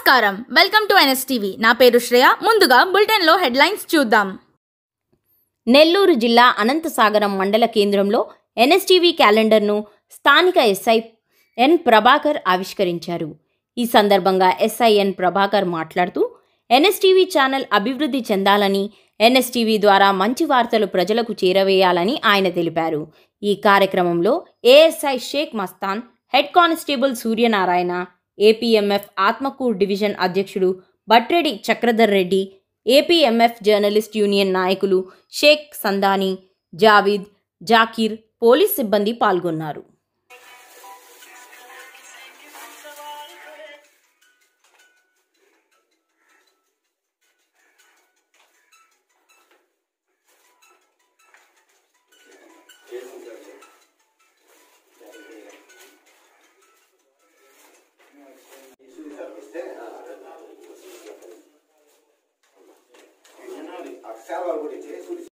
నమస్కారం welcome to NSTV నా పేరు శ్రేయ ముందుగా బులెటిన్లో హెడ్లైన్స్ చూద్దాం నెల్లూరు జిల్లా అనంతసాగరం మండల కేంద్రంలో ఎన్ఎస్టీవీ క్యాలెండర్ను స్థానిక ఎస్ఐ ఎన్ ప్రభాకర్ ఆవిష్కరించారు ఈ సందర్భంగా ఎస్ఐ ఎన్ ప్రభాకర్ మాట్లాడుతూ ఎన్ఎస్టీవీ ఛానల్ అభివృద్ధి చెందాలని ఎన్ఎస్టీవీ ద్వారా మంచి వార్తలు ప్రజలకు చేరవేయాలని ఆయన తెలిపారు ఈ కార్యక్రమంలో ASI Shaik Mastan head constable Suryanarayana APMF Atmakur division అధ్యక్షుడు Batreddy Chakradhar Reddy APMF journalist union నాయకులు షేక్ సందాని జావీద్ జాకీర్ పోలీస్ సిబ్బంది పాల్గొన్నారు సేవలు కూడా ఇచ్చి